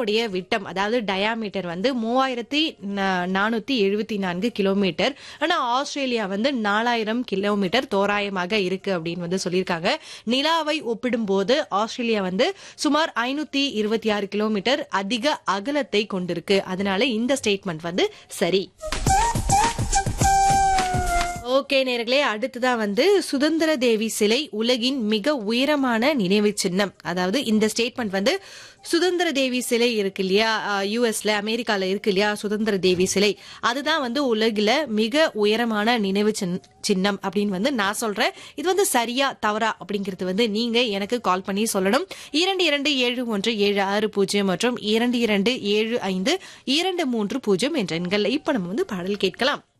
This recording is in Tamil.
நிலாவுடைய விட்டம் அதாவது டயாமீட்டர் வந்து மூவாயிரத்தி நானூத்தி எழுபத்தி நான்கு கிலோமீட்டர் ஆனா ஆஸ்திரேலியா வந்து நாலாயிரம் கிலோமீட்டர் தோராயமாக இருக்கு அப்படின்னு வந்து சொல்லியிருக்காங்க நிலாவை ஒப்பிடும்போது ஆஸ்திரேலியா வந்து சுமார் ஐநூத்தி இருபத்தி ஆறு கிலோமீட்டர் அதிக அகலத்தை கொண்டிருக்கு அதனால இந்த ஸ்டேட்மெண்ட் வந்து சரி ஓகே நேர்களே அடுத்ததான் வந்து சுதந்திர தேவி சிலை உலகின் மிக உயரமான நினைவு சின்னம் அதாவது இந்த ஸ்டேட்மெண்ட் வந்து சுதந்திர தேவி சிலை இருக்கு இல்லையா யூஎஸ்ல அமெரிக்கால இருக்கு இல்லையா சுதந்திர தேவி சிலை அதுதான் வந்து உலகில மிக உயரமான நினைவு சின்- சின்னம் அப்படின்னு வந்து நான் சொல்றேன் இது வந்து சரியா தவறா அப்படிங்கிறது வந்து நீங்க எனக்கு கால் பண்ணி சொல்லணும் இரண்டு இரண்டு ஏழு ஒன்று ஏழு ஆறு பூஜ்ஜியம் மற்றும் இரண்டு இரண்டு ஏழு ஐந்து இரண்டு மூன்று பூஜ்ஜியம் என்ற எண்கள் இப்ப நம்ம வந்து பாடல் கேட்கலாம்